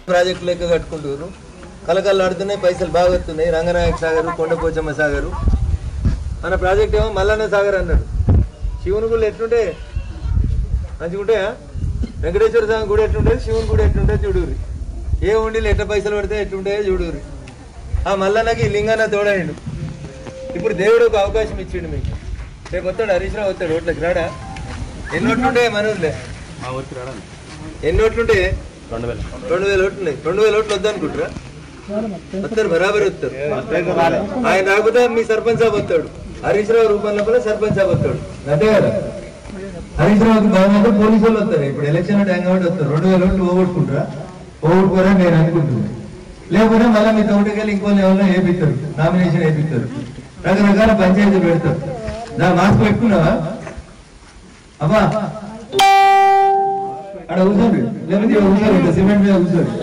Project లెక్క కట్టుకుంటారు కలకల్లు ఆడుతున్నాయి పైసలు బాగా వస్తున్నాయి రంగనాయక సాగర్ కొండపోచమ్మ సాగరు మన ప్రాజెక్ట్ ఏమో మల్లన్న సాగర్ అన్నాడు శివుని గుళ్ళు ఎట్లుంటే మంచిగా ఉంటాయా వెంకటేశ్వర స్వామి గుడి ఎట్లుంటుంది శివుని గుడి ఎట్లుంటుంది చూడుర్రి ఏ ఉండి ఎట్ట పైసలు పడితే ఎట్లుంటాయో చూడుర్రి ఆ మల్లన్నకి లింగాన్న తోడాయండు ఇప్పుడు దేవుడు ఒక అవకాశం ఇచ్చిండు మీకు రేపు వస్తాడు హరీష్ రావు వస్తాడు ఓట్లకి రాడా ఎన్ని ఓట్లుంటాయి మన ఊర్లే ఎన్ని ఓట్లుంటే రెండు వేల రెండు వేల ఓట్లు ఉన్నాయి రెండు వేల ఓట్లు వద్దనుకుంటారా వస్తారు బరాబర్ వస్తారు ఆయన రాకపోతే మీ సర్పంచ్ సాబ్ వస్తాడు హరీష్ రావు రూపంలో కూడా సర్పంచ్ సాబ్ వస్తాడు అంతే కదా హరీష్ రావుకి బాగుంటే పోలీసు వాళ్ళు వస్తారు ఇప్పుడు ఎలక్షన్ అంటే ఆయన కాబట్టి వస్తారు రెండు వేల ఓట్లు పోగొట్టుకుంటారా పోగొట్టుకోరని నేను అనుకుంటున్నాను లేకపోతే మళ్ళీ మీ తోటకెళ్ళి ఇంకో లెవెల్లో వేపిస్తారు నామినేషన్ వేపిస్తారు రకరకాల పంచాయతీ పెడతారు నా మాస్క్ పెట్టుకున్నావా అబ్బా అక్కడ కూర్చోండి లేకపోతే ఇక్కడ కూర్చోండి ఇక్కడ సిమెంట్ మీద కూర్చోండి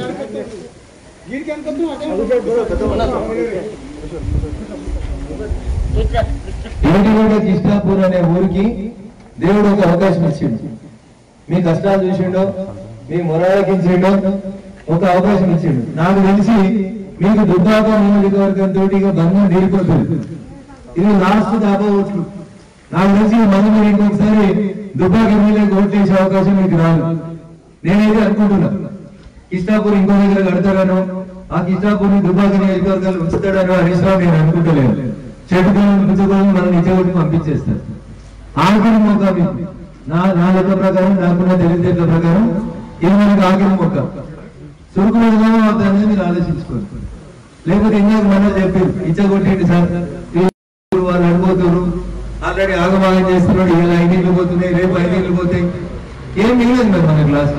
ఏటిగూడ కిష్టాపూర్ అనే ఊరికి దేవుడు ఒక అవకాశం ఇచ్చిండు మీ కష్టాలు చూసిండో మీ మొరాలకించిండో ఒక అవకాశం ఇచ్చిండు నాకు తెలిసి మీకు దుబ్బాక నియోజకవర్గం తోటి ఇక బంధం తీరిపోతుంది ఇది లాస్ట్ దాబా ఓట్లు నాకు తెలిసి మళ్ళీ మీరు ఇంకొకసారి దుబ్బాక ఎమ్మెల్యేకి ఓట్లు వేసే అవకాశం మీకు రాదు నేనైతే అనుకుంటున్నా కిష్టాపూర్ ఇంకో దగ్గర కడతాడనో ఆ కిష్టాపూర్ ని దుబ్బాక నియోజకవర్గాలు ఉంచుతాడనో హరీష్ రావు నేను అనుకుంటలేను చెట్టుకోవాలని పుచ్చుకోవాలని మనం నిచ్చగొట్టి పంపించేస్తారు ఆఖరి మొక్క మీకు. నా నా లెక్క ప్రకారం నాకున్న తెలివితేటల ప్రకారం ఇది మనకు ఆఖరి మొక్క చురుకు విధంగా అవుతుందని మీరు ఆలోచించుకోండి లేకపోతే ఇందాక మనం చెప్పారు ఇచ్చగొట్టేది సార్ వీళ్ళు వాళ్ళు అడిపోతారు ఆల్రెడీ ఆగమాగం చేస్తున్నాడు ఇలా ఐదు ఇళ్ళు పోతున్నాయి రేపు ఐదు ఇళ్ళు పోతాయి ఏం మిగలేదు మరి మన క్లాస్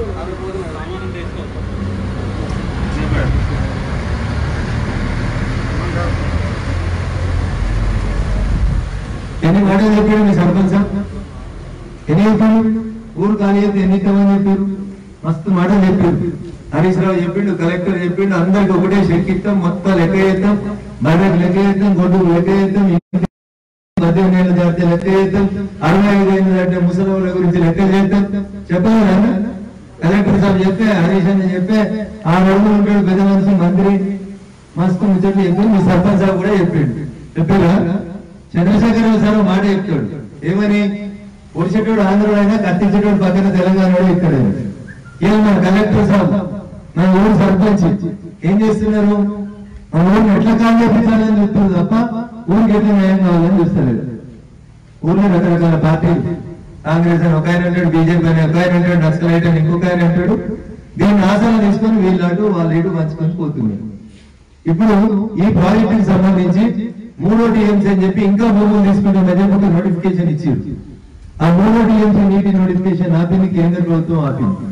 ఎన్ని మాటలు చెప్పాడు మీ సర్పంచ్ సాబ్? ఎన్ని చెప్పాడు ఊరు ఖాళీ అయితే ఎన్ని ఇస్తామని చెప్పారు మస్తు మాటలు చెప్పారు హరీష్ రావు చెప్పిండు కలెక్టర్ చెప్పిండు అందరికి ఒకటే చెక్ ఇస్తాం మొత్తం లెక్క చేద్దాం బయటకు లెక్క చేద్దాం గొడ్డుకు లెక్క చేద్దాం ఇంటికి పద్దెనిమిది ఏళ్ళ దాటితే లెక్క చేద్దాం అరవై ఐదు ఏళ్ళ దాటితే ముసలి గురించి లెక్క చేద్దాం చెప్పారు కలెక్టర్ సాబ్ చెప్పే హరీష్ అని చెప్పే ఆ రోజులు ఉంటాడు పెద్ద మనిషి మంత్రి మస్తు ముచ్చట్లు చెప్పి మీ సర్పంచ్ సాబ్ కూడా చెప్పిండు చెప్పారా చంద్రశేఖరరావు సార్ ఒక మాట చెప్తాడు ఏమని పొడిచేటోడు ఆంధ్రుడు అయినా కత్తించేటోడు పక్కన తెలంగాణ ఇక్కడ ఏం మన కలెక్టర్ సాబ్ మన ఊరు సర్పంచ్ ఏం చేస్తున్నారు మన ఊరిని ఎట్లా కాల్ చేపించాలని చెప్తున్నారు తప్ప ఊరికి ఎట్లా న్యాయం కావాలని చూస్తలేదు ఊర్లో రకరకాల పార్టీలు కాంగ్రెస్ అని ఒక ఆయన అంటాడు బీజేపీ అని ఒక ఆయన అంటాడు నక్సలైట్ అని ఇంకొక ఆయన అంటాడు దీన్ని ఆసన తీసుకొని వీళ్ళు అటు వాళ్ళు ఇటు పంచుకొని పోతున్నారు ఇప్పుడు ఈ ప్రాజెక్ట్ కి సంబంధించి మూడో టీఎంసీ అని చెప్పి ఇంకా భూములు తీసుకుంటామని చెప్పి ఒక నోటిఫికేషన్ ఇచ్చారు ఆ మూడో టీఎంసీ నీటి నోటిఫికేషన్ ఆపింది కేంద్ర ప్రభుత్వం ఆపింది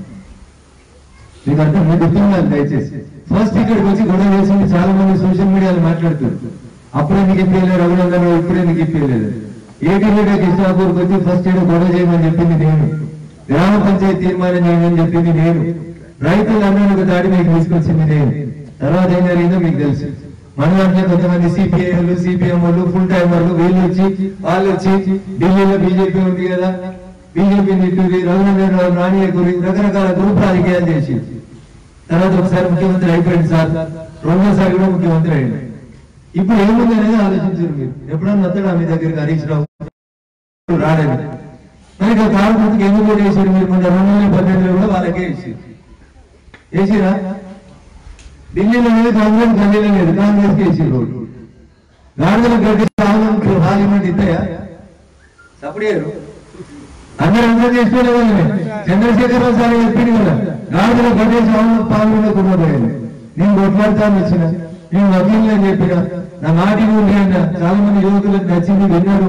మీకు అర్థం మీకు గుర్తుండాలి దయచేసి ఫస్ట్ ఇక్కడికి వచ్చి గొడవ చేసింది చాలా మంది సోషల్ మీడియాలో మాట్లాడుతారు అప్పుడే నీకు ఇప్పలేదు రఘునందన్ ఇప్పుడే నీకు ఇప్పలేదు ఏటీ లీడర్ కృష్ణాపూర్కి వచ్చి ఫస్ట్ ఏడు గొడవ చేయమని చెప్పింది నేను గ్రామ పంచాయతీ తీర్మానం చేయమని చెప్పింది నేను రైతులందరూ ఒక దాడి మీకు తీసుకొచ్చింది నేను తర్వాత ఏం జరిగిందో మీకు తెలుసు మన దాంట్లో కొంతమంది సిపిఐలు సిపిఎంలు ఫుల్ టైమర్లు వీళ్ళు వచ్చి వాళ్ళు వచ్చి ఢిల్లీలో బీజేపీ ఉంది కదా బీజేపీ నిట్టూరి రఘునందన్ రావు రాణి గురి రకరకాల గ్రూప్ రాజకీయాలు చేసి తర్వాత ఒకసారి ముఖ్యమంత్రి అయిపోయింది సార్ రెండోసారి కూడా ముఖ్యమంత్రి అయ్యింది ఇప్పుడు ఏముంది అనేది ఆలోచించారు మీరు ఎప్పుడన్నా వస్తాడా మీ దగ్గరికి హరీష్ రావు రాలేదు మరి ఇక కారు గుర్తుకు ఎందుకు కూడా వేసారు మీరు మొన్న రెండు వేల పద్దెనిమిదిలో కూడా వాళ్ళకే వేసారు వేసిరా ఢిల్లీలో లేదు కాంగ్రెస్ గల్లీలో లేదు కాంగ్రెస్ కి వేసారు రోడ్డు గాడిదల గడ్డి పార్లమెంట్ ఇస్తాయా సపడేరు అందరూ అందరూ చేసుకోలే వాళ్ళని చంద్రశేఖరరావు సార్ చెప్పింది కదా గాడిదల గడ్డి పార్లమెంట్ కొనబోయేది నేను కొట్లాడతాను వచ్చిన నేను వకీలు అని చెప్పిన నా మాటి ఉంది అన్న చాలా మంది యువకులకు నచ్చింది విన్నారు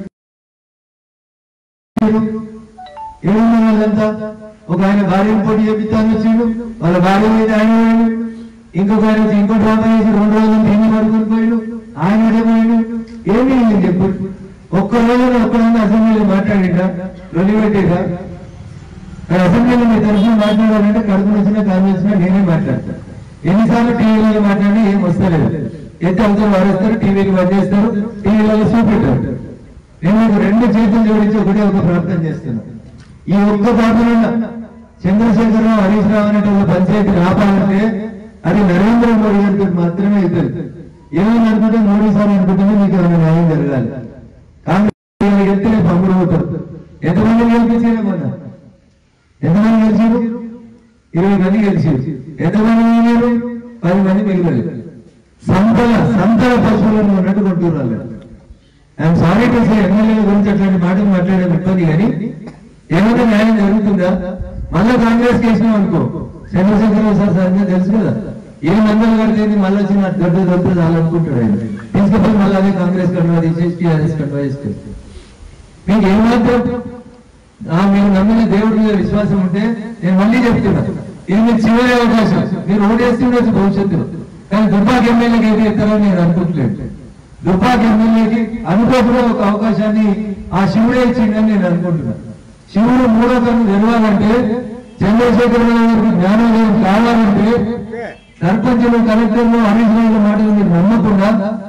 ఏడున్న వాళ్ళంతా ఒక ఆయన భార్యను పోటీ చేపిస్తాను వచ్చిండు వాళ్ళ భార్య మీద ఆయన పోయిండు ఇంకొక ఆయన వచ్చి ఇంకో డ్రామా చేసి రెండు రోజులు తిని పడుకొని పోయిండు ఆయన అదే పోయిండు ఏమీ లేదు చెప్పు ఒక్క రోజు ఒక్కడన్నా అసెంబ్లీలో మాట్లాడిండా లొలి పెట్టిరా కానీ అసెంబ్లీలో మీ తరఫున మాట్లాడాలంటే కడుపు వచ్చినా కాలు వచ్చినా నేనే మాట్లాడతాను ఎన్నిసార్లు టీవీలో మాట్లాడి ఏం వస్తలేదు ఎంత అవుతారు వారేస్తారు టీవీకి బంద్ చేస్తారు టీవీలలో చూపెట్టారు నేను మీకు రెండు చేతులు జోడించి ఒకటే ఒక ప్రార్థన చేస్తున్నాను ఈ ఒక్క ప్రార్థన చంద్రశేఖరరావు హరీష్ రావు అనేటువంటి పంచాయతీ ఆపాలంటే అది నరేంద్ర మోడీ గారితో మాత్రమే అవుతుంది ఏమైనా అనుకుంటే మోడీ సార్ అనుకుంటే మీకు ఏమైనా న్యాయం జరగాలి కాంగ్రెస్ చెప్తే రేపు అమ్ముడు పోతారు ఎంతమంది గెలిపించారు మొన్న ఎంతమంది గెలిచారు ఇరవై మంది గెలిచారు ఎంతమంది మిగిలారు పది మంది మిగిలేదు సంతల సంతల పశువులను ఉన్నట్టు కొంటున్నారు ఐఎమ్ సారీ టు సే ఎమ్మెల్యేల గురించి అట్లాంటి మాటలు మాట్లాడడం ఇబ్బంది కానీ ఏమైనా న్యాయం జరుగుతుందా మళ్ళా కాంగ్రెస్ కేసినాం అనుకో చంద్రశేఖర సార్ సంగతి తెలుసు కదా ఏ మందలు కడితేంది మళ్ళీ వచ్చి నాకు గడ్డ దొరికితే చాలనుకుంటాడు ఆయన తీసుకుపోయి మళ్ళీ అదే కాంగ్రెస్ కన్వా తీసేసి టీఆర్ఎస్ కన్వా చేసుకుంటారు మీకు ఏమాత్రం ఆ మీరు నమ్మిన దేవుడి మీద విశ్వాసం ఉంటే నేను మళ్ళీ చెప్తున్నా ఇది మీకు చివరి అవకాశం మీరు ఓటేసి ఉండొచ్చు భవిష్యత్తులో కానీ దుర్భాగ్య ఎమ్మెల్యేకి ఏది ఇస్తారని నేను అనుకుంటలేదు దుర్భాగ్య ఎమ్మెల్యేకి అనుకోకుండా ఒక అవకాశాన్ని ఆ శివుడే ఇచ్చిండని నేను అనుకుంటున్నా శివుడు మూడో కన్ను తెలవాలంటే చంద్రశేఖర రావు గారికి జ్ఞానోదయం కావాలంటే సర్పంచులు కలెక్టర్లు హరీష్ రావుల మాటలు మీరు నమ్మకుండా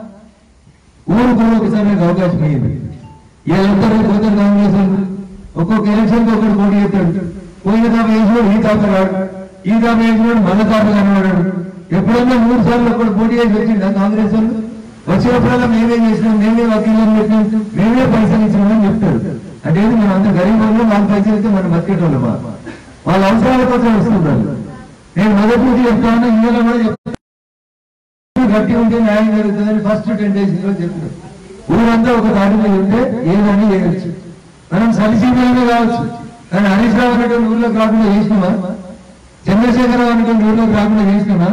ఊరుకు ఒకసారి నాకు అవకాశం అయ్యింది వీళ్ళందరూ పోతారు కాంగ్రెస్ వాళ్ళు. ఒక్కొక్క ఎలక్షన్ ఒకటి పోటీ చేస్తాడు పోయిన తాప వేసినాడు ఈ తాప రాడు ఈ తాప వేసినాడు మళ్ళా తాప కనబడాడు ఎప్పుడన్నా మూడు సార్లు ఒకటి పోటీ చేసి వచ్చిందా కాంగ్రెస్ వాళ్ళు వచ్చినప్పుడల్లా మేమే చేసినాం మేమే వకీలను పెట్టినాం మేమే పైసలు ఇచ్చినామని చెప్తారు అంటే ఏంటి మనం అంత గరీబ్ వాళ్ళు వాళ్ళ పైసలు ఇస్తే మనం బతికేటోళ్ళమా వాళ్ళ అవసరాల కోసం వస్తున్నారు నేను మొదటి నుంచి చెప్తాను ఇందులో కూడా చెప్తాను గట్టి ఉంటే న్యాయం జరుగుతుందని ఫస్ట్ టెన్ డేస్ లో చెప్పారు ఊరంతా ఒక దాడి మీద ఉంటే ఏదని చేయొచ్చు మనం సలిసీమలనే కావచ్చు కానీ హరీష్ రావు అనేటువంటి ఊర్లోకి రాకుండా చేసినామా చంద్రశేఖరరావు అనేటువంటి ఊర్లోకి రాకుండా చేసినామా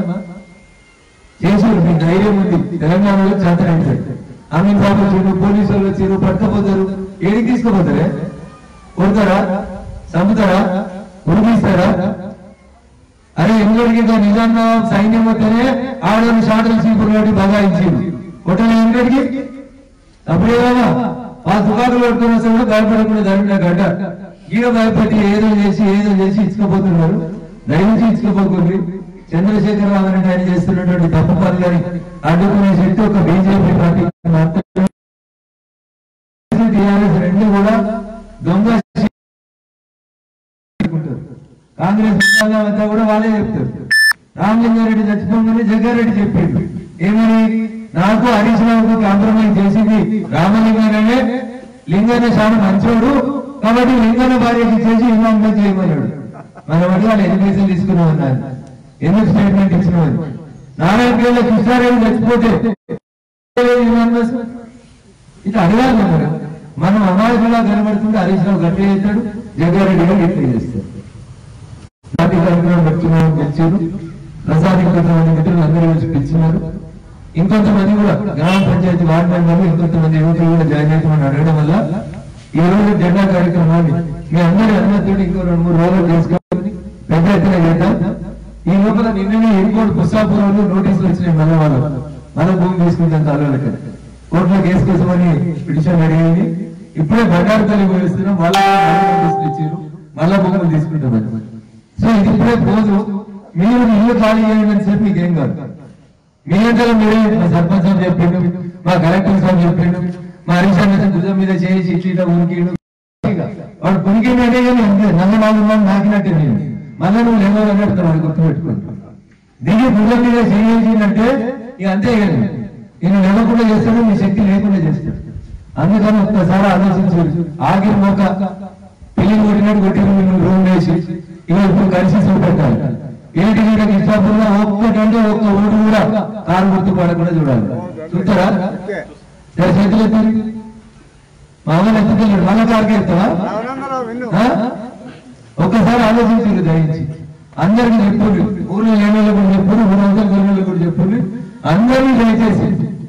చేసారు మీకు ధైర్యం ఉంది తెలంగాణలో చేతనైతే అమీన్ సాబ్ వచ్చారు పోలీసు వాళ్ళు వచ్చారు పట్టుకపోతారు ఏడికి తీసుకుపోతారే కొడతారా చంపుతారా ఉరిగిస్తారా అరే ఎంగడికి నిజంగా సైన్యం వస్తేనే ఆడని షాటలు చీపురు కాబట్టి బగాయించింది కొట్టలే ఎంగడికి అప్పుడే కదా ఆ తుపాకులు పట్టుకుని వస్తే కూడా భయపడకుండా ధరిన గడ్డ ఈడ భయపడి ఏదో చేసి ఏదో చేసి ఇచ్చుకోపోతున్నారు దయచేసి ఇచ్చుకోపోకండి చంద్రశేఖర్ రావు గారిని ఆయన చేస్తున్నటువంటి తప్పు పనులని అడ్డుకునే శక్తి ఒక బీజేపీ పార్టీ మాత్రమే టీఆర్ఎస్ రెండు కూడా దొంగ అనుకుంటారు. కాంగ్రెస్ విభాగం అంతా కూడా వాళ్ళే చెప్తారు రామలింగారెడ్డి చచ్చిపోగానే జగ్గారెడ్డి చెప్పిండు ఏమని నాకు హరీష్ రావుకు కాంప్రమైజ్ చేసింది రామలింగారెడ్డి లింగన్న చాలా మంచోడు కాబట్టి లింగన్న భార్యకి చేసి ఇమాంగా చేయమన్నాడు మన వాటి వాళ్ళు ఎన్ని పైసలు తీసుకున్నాం అన్నారు ఎందుకు స్టేట్మెంట్ ఇచ్చినామని నారాయణ పిల్లల కృష్ణారెడ్డి చచ్చిపోతే ఇమాంగస్ ఇట్లా అడగాలి మనం మనం అమాయకులా కనబడుతుంటే హరీష్ రావు గట్టి చేస్తాడు జగ్గారెడ్డి గారు ఇట్లా చేస్తాడు పార్టీ కార్యక్రమం పెట్టుకున్నాం పిలిచారు ప్రసాద్ ఇంకొంతమంది మిత్రులు అందరూ కలిసి పిలిచినారు ఇంకొంతమంది కూడా గ్రామ పంచాయతీ వార్డు మెంబర్లు ఇంకొంతమంది యువకులు కూడా జాయిన్ అవుతామని అడగడం వల్ల ఈ రోజు జెండా కార్యక్రమాన్ని మీ అందరి అనుమతితో ఇంకో రెండు మూడు రోజులు చేసుకొని పెద్ద ఎత్తున చేద్దాం ఈ లోపల నిన్ననే ఎయిర్పోర్ట్ పుస్తాపురంలో నోటీసులు వచ్చినాయి మళ్ళీ వాళ్ళు మన భూమి తీసుకుంటాం కాలువలకి కోర్టులో కేసు కోసమని పిటిషన్ అడిగింది ఇప్పుడే బంగారు తల్లి పోయిస్తున్నాం వాళ్ళ నోటీసులు ఇచ్చారు మళ్ళా భూములు తీసుకుంటామని సో ఇది ఇప్పుడే పోదు మీరు ఇల్లు ఖాళీ చేయండి అని చెప్పి మీకేం కాదు మీ అంతలో మీరే మా సర్పంచ్ సార్ చెప్పిండు మా కలెక్టర్ సార్ చెప్పిండు మా హరీష్ అన్న భుజం మీద చేసి ఇట్లా ఇట్లా ఉనికిండు వాడు పునికిండే కానీ అంతే నల్ల నాలుగు మంది నాకినట్టే నేను మళ్ళీ నువ్వు లేవని అన్నట్టు వాడు గుర్తుపెట్టుకోండి దిగి భుజం మీద చేయించిందంటే ఇక అంతే కానీ నేను లేవకుండా చేస్తాడు మీ శక్తి లేకుండా చేస్తాడు అందుకని ఒక్కసారి ఆలోచించారు ఆగిరి మొక్క పెళ్లి కొట్టినట్టు కొట్టిన మిమ్మల్ని రూమ్ వేసి ఇక ఇప్పుడు కలిసి చూపెట్టాలి ఏంటి వీళ్ళకి ఇష్టాపుల్లో ఒక్కటంటే ఒక్క ఓటు కూడా కారు గుర్తు పడకుండా చూడాలి చూస్తారా సరే చేతులు ఎత్తారు మామూలు ఎత్తుకెళ్ళాడు మళ్ళా కారుకి ఎత్తావా ఆ? ఒక్కసారి ఆలోచించారు దయించి అందరికి చెప్పుండ్రి ఊర్లో లేని వాళ్ళకి కూడా చెప్పుండ్రి ఊరంతా గొర్రెలకు కూడా చెప్పుండ్రి అందరినీ దయచేసి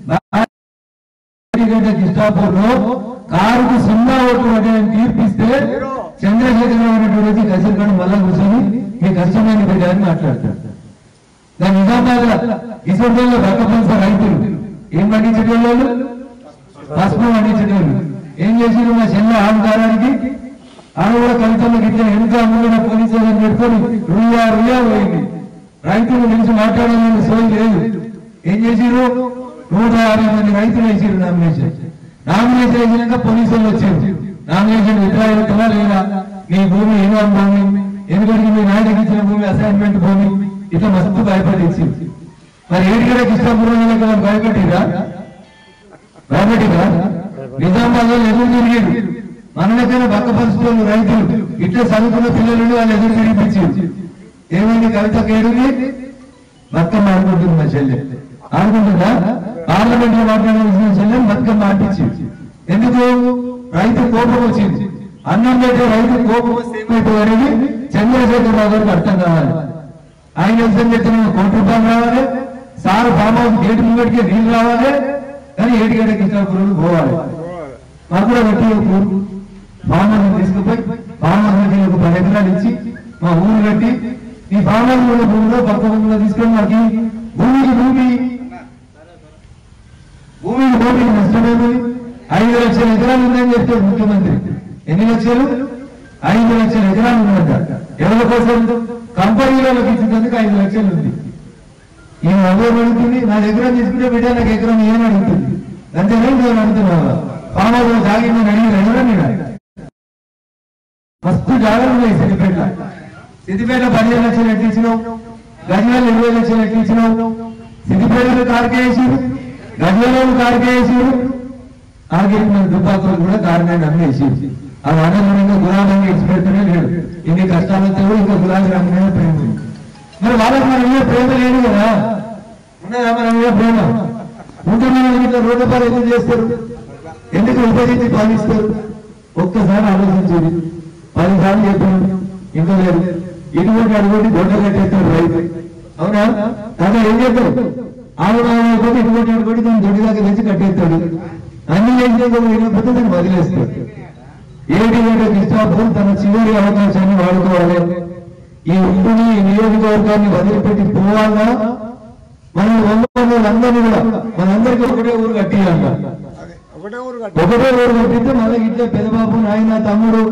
కిష్టాపూర్లో కారుకు సున్నా ఓటు పడ్డాయని తీర్పిస్తే చంద్రశేఖరరావు అనేటువంటి వచ్చి కసిరికాడు మళ్ళా కూర్చొని మీ కష్టమైన పెట్టారని మాట్లాడతాడు దాని నిజామాబాద్ ఇసోటంలో రక్తపంచ రైతులు ఏం పండించేటోళ్ళు పసుపు పండించేటోళ్ళు ఏం చేసిరు మా చెల్ల ఆంకారానికి ఆమె కూడా కవితల్లో గిట్ల వెనుక ముందు పోలీసులను పెట్టుకొని రుయా రుయా పోయింది రైతుల నుంచి మాట్లాడాలని సోయి లేదు ఏం చేసిరు నూట యాభై మంది రైతులు వేసిరు నామినేషన్ నామినేషన్ వేసినాక పోలీసులు వచ్చారు నామినేషన్ విత్డ్రా అవుతుందా లేదా నీ భూమి ఏమో భూమి ఎందుకంటే మీ నాయనకి ఇచ్చిన భూమి అసైన్మెంట్ భూమి ఇట్లా మస్తు భయపడించింది మరి ఏడిగడ కృష్ణాపురం వాళ్ళకి భయపెట్టిరా భయపెట్టిరా నిజామాబాద్ వాళ్ళు ఎదురు తిరిగారు మన దగ్గర పక్క పరిస్థితులు రైతులు ఇట్లా చదువుకున్న పిల్లలు వాళ్ళు ఎదురు తిరిగించారు ఏమైంది కవిత కేడుని బతుకమ్మ ఆడుకుంటుంది మా చెల్లె ఆడుకుంటుందా పార్లమెంట్ లో మాట్లాడాల్సిన చెల్లె బతుకమ్మ ఆడిపించింది ఎందుకు రైతు కోపం వచ్చింది అన్నం పెట్టే రైతు కోపం వస్తే ఏమైపోయారని చంద్రశేఖర్ రావు గారికి అర్థం కావాలి ఆయన వ్యవసాయం చేస్తున్న కోటి రూపాయలు రావాలి సార్ ఫామ్ హౌస్ గేటు ముంగడికి నీళ్ళు రావాలి కానీ ఏటిగడ్డ కృష్ణాపురం పోవాలి మాకు కూడా పెట్టి ఊరు ఫామ్ హౌస్ తీసుకుపోయి ఫామ్ హౌస్ ఒక పది ఎకరాలు ఇచ్చి మా ఊరు కట్టి ఈ ఫామ్ హౌస్ ఉన్న భూమిలో పక్క భూమిలో తీసుకొని మాకు భూమికి భూమి భూమికి భూమికి నష్టమేమి ఐదు లక్షల ఎకరాలు ఉందని చెప్తాడు ముఖ్యమంత్రి ఎన్ని లక్షలు ఐదు లక్షల ఎకరాలు ఉందంట ఎవరి కోసం కంపెనీలకు ఇచ్చినందుకు ఐదు లక్షలు ఉంది ఈ అవ్వ అడుగుతుంది నా దగ్గర తీసుకుంటే బిడ్డ నాకు ఎకరం ఏమని అడుగుతుంది అంతేనా నేను అడుగుతున్నావా ఫామ్ హౌస్ సాగిందని అడిగి ఎవరా నేను మస్తు జాగ్రత్త ఉన్నాయి సిద్దిపేట సిద్దిపేట పదిహేను లక్షలు ఎట్లా ఇచ్చినావు గజ్వేల్ ఇరవై లక్షలు ఎట్లా ఇచ్చినావు సిద్దిపేటలో కార్కేసి గజ్వేలో కార్కేసి ఆగిరి మన దుబ్బాకులు కూడా కారణాన్ని అమ్మేసి ఆ వాడకుండా గులాబీ ఇచ్చిపెడుతూనే లేడు ఇన్ని కష్టాలు వస్తే కూడా ఇంకా గులాబీ రంగు మీద ప్రేమ ఉంది. మరి వాళ్ళకి మన మీద ప్రేమ లేదు కదా ఉన్నదా మన మీద ప్రేమ ఉంటే మనం ఇట్లా రోడ్డు పాలు ఎందుకు చేస్తారు ఎందుకు విభజించి పాలిస్తారు ఒక్కసారి ఆలోచించేది పదిసార్లు చెప్పాను ఇంకా లేదు ఇటువంటి అడుగుండి దొడ్డ కట్టేస్తాడు రైతు అవునా అదే ఏం చేస్తాడు ఆవిడ ఆవిడ ఇటువంటి అడుగుండి దాన్ని దొడ్డి దాకా తెచ్చి కట్టేస్తాడు అన్ని చేసినాక వినకపోతే దాన్ని వదిలేస్తాడు ఏడు ఏడు కృష్ణాపురం తన చివరి అవకాశాన్ని వాడుకోవాలి ఈ ఉంటుని ఈ నియోజకవర్గాన్ని వదిలిపెట్టి పోవాలా మనం అందరినీ కూడా మనందరికీ ఒకటే ఊరు కట్టియాల ఒకటే ఊరు ఒకటే ఊరు కట్టిస్తే మళ్ళీ ఇట్లా పెదబాబు నాయన తమ్ముడు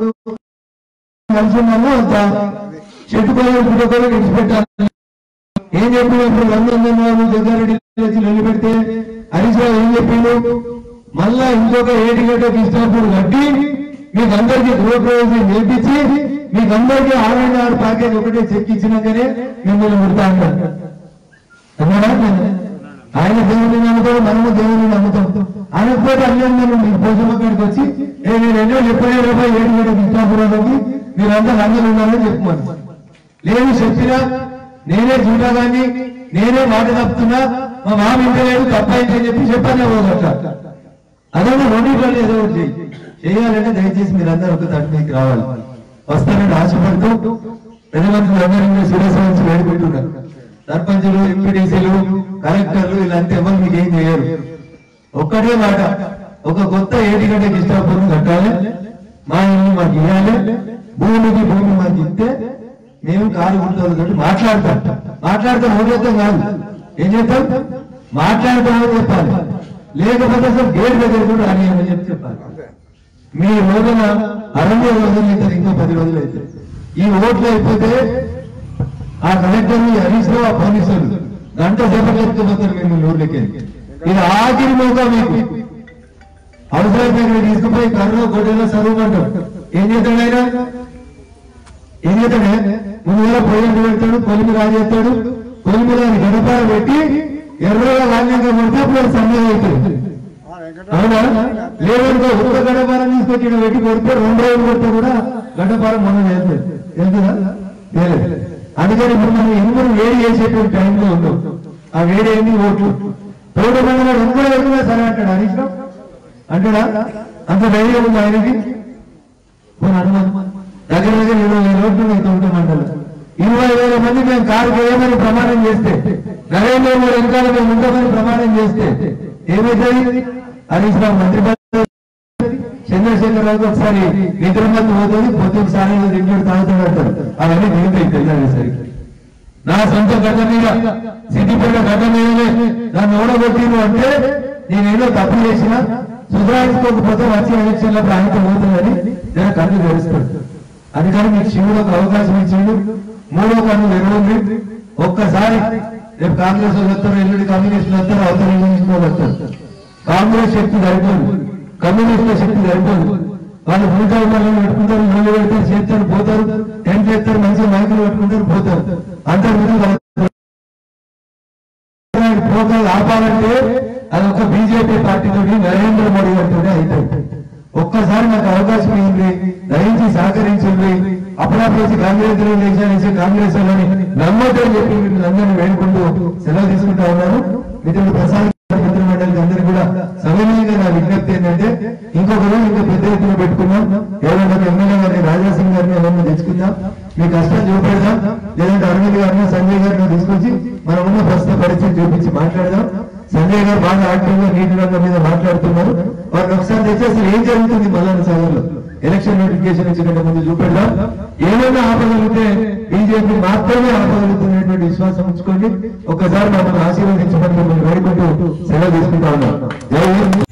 కలిసి ఉన్నాము అంత చెట్టుకోవాలి పుట్టుకోవాలి విడిచిపెట్టాలి ఏం చెప్పినప్పుడు రంగంగన్నాడు జగ్గారెడ్డి వచ్చి నిలబెడితే హరీష్ రావు ఏం చెప్పిండు మళ్ళా ఇంకొక ఏడిగడ్డ కృష్ణాపూర్ కట్టి మీకు అందరికీ గృహప్రవేశం చేపించి మీకు అందరికీ ఆరు ఆరు ప్యాకేజ్ ఒకటే చెక్ ఇచ్చినాకనే మిమ్మల్ని ముడతా అన్నారు అన్నాడా ఆయన దేవుని నమ్ముతాడు మనము దేవుని నమ్ముతాం అనకపోతే అన్యందరూ మీరు పోషమ్మ కాడికి వచ్చి ఏ నేను ఎన్నో చెప్పలే రూపాయి ఏడు వేల కృష్ణాపురంలోకి మీరంతా లందరూ ఉన్నారని చెప్పమని లేదు చెప్పినా నేనే చూడగాని నేనే మాట తప్పుతున్నా మా మామ ఇంటలేడు తప్పైందని చెప్పి చెప్పనే పోగొట్ట అదే రెండింటిలో ఏదో ఒకటి చెయ్యి. చేయాలంటే దయచేసి మీరందరూ ఒక తట్టు మీకు రావాలి వస్తానని ఆశపడుతూ ప్రజలందరూ అందరూ సీరియస్ నుంచి వేడుకుంటున్నారు సర్పంచులు ఎంపీడీసీలు కలెక్టర్లు వీళ్ళంతా ఎవరు మీకు ఏం చేయరు ఒక్కటే మాట ఒక కొత్త ఏటిగడ్డ కృష్ణాపురం కట్టాలి మా ఇల్లు మాకు ఇవ్వాలి భూమికి భూమి మాకు ఇస్తే మేము కాలు గుర్తులతో మాట్లాడతాం మాట్లాడతాం ఓటేస్తాం కాదు ఏం చేస్తాం మాట్లాడతామని చెప్పాలి లేకపోతే అసలు గేట్ దగ్గర కూడా రానియమని చెప్పి చెప్పాలి మీ రోజున అరవై రోజులు అవుతుంది ఇంకో పది రోజులు అయితే ఈ ఓట్లు అయిపోతే ఆ కలెక్టర్ హరీష్ రావు ఆ పోలీసులు గంట సేపట్లో ఎత్తుకుపోతారు మేము ఊర్లకి ఇది ఆఖరి మోగా మీకు అవసరమైతే ఇక్కడ తీసుకుపోయి కర్రలో గొడ్డలో చదువుకుంటాం ఏం చేస్తాడు ఆయన ఏం చేస్తాడే ముందు వేల పొయ్యి పెడతాడు కొలిమి రాజేస్తాడు కొలిమి దాన్ని గడపార పెట్టి ఎర్రగా వాణ్యంగా కొడితే అప్పుడు సందేహం అవుతుంది అవునా లేదనుకో ఒక్క గడపారం తీసుకొచ్చి ఈడ పెట్టి కొడితే రెండు రోజులు కొడితే కూడా గడ్డపారం మనం చేస్తుంది తెలుసుదా తెలియదు అందుకని ఇప్పుడు మనం ఎనుగురు వేడి చేసేటువంటి టైంలో ఉన్నాం ఆ వేడి ఏంది ఓట్లు తోట బంధువులు ఎనుగురు ఎక్కువ సరే అంటాడు హరీష్ రావు అంటాడా అంత ధైర్యం ఉంది ఆయనకి పోనీ అనుమానం. దగ్గర దగ్గర ఇరవై వేల ఓట్లు మీ తోట మండలం ఇరవై వేల మంది మేము కారు చేయమని ప్రమాణం చేస్తే నరేంద్ర మోడీ వెనకాల మేము ఉంటామని ప్రమాణం చేస్తే ఏమైతుంది హరీష్ రావు మంత్రి పదవి చంద్రశేఖర్ రావుకి ఒకసారి నిద్ర మంది పోతుంది పొద్దున్న సాయంత్రం తింటాడు తాగుతాడు అంటారు అవన్నీ నిలిపోయి తెల్లారేసరికి నా సొంత గడ్డ మీద సిద్దిపేట గడ్డ మీదనే నన్ను ఓడగొట్టిను అంటే నేనేదో తప్పు చేసినా సుధారించుకోకపోతే వచ్చే ఎలక్షన్లో ఆయనతో పోతుందని నేను కన్ను తెరుస్తాడు అందుకని మీకు శివుడు ఒక అవకాశం ఇచ్చిండు మూడో కన్ను తెరవండి ఒక్కసారి రేపు కాంగ్రెస్ వాళ్ళు వస్తారు ఎల్లుడి కమ్యూనిస్టులు వస్తారు అవతల ఇంగ్లీష్ వాళ్ళు వస్తారు కాంగ్రెస్ శక్తి సరిపోదు కమ్యూనిస్టుల శక్తి సరిపోదు వాళ్ళు భూమికాయలు పెట్టుకుంటారు నీళ్ళు పెడతారు చేస్తారు పోతారు టెంట్ వేస్తారు మంచిగా సహకరించింది అప్పుడప్పుడు కాంగ్రెస్ తెలుగుదేశం కాంగ్రెస్ వాళ్ళని నమ్మకం చెప్పి మీరు అందరినీ వేడుకుంటూ సెలవు తీసుకుంటా ఉన్నాను మిత్రుడు ప్రసాద్ మిత్ర మండలికి అందరికీ కూడా సమన్వయంగా నా విజ్ఞప్తి ఏంటంటే ఇంకొక రోజు ఇంకా పెద్ద ఎత్తున పెట్టుకుందాం ఎవరైనా ఒక ఎమ్మెల్యే గారిని రాజా సింగ్ గారిని ఎవరైనా తెచ్చుకుందాం మీ కష్టం చూపెడదాం లేదంటే అరవింద్ గారిని సంజయ్ గారిని తీసుకొచ్చి మనం ఉన్న ప్రస్తుత పరిస్థితి చూపించి మాట్లాడదాం సంజయ్ గారు బాగా యాక్టివ్ గా నీటి రంగం మీద మాట్లాడుతున్నారు వారిని ఒకసారి తెచ్చి అసలు ఏం జరుగుతుంది మల్లన్న సాగర్ లో ఎలక్షన్ నోటిఫికేషన్ ఇచ్చిన ముందు చూపెడదాం ఏమైనా ఆపగలిగితే బీజేపీ మాత్రమే ఆపగలుగుతున్నటువంటి విశ్వాసం ఉంచుకోండి ఒక్కసారి మమ్మల్ని ఆశీర్వదించమని మిమ్మల్ని వేడుకుంటూ సెలవు తీసుకుంటా ఉన్నాం జై హింద్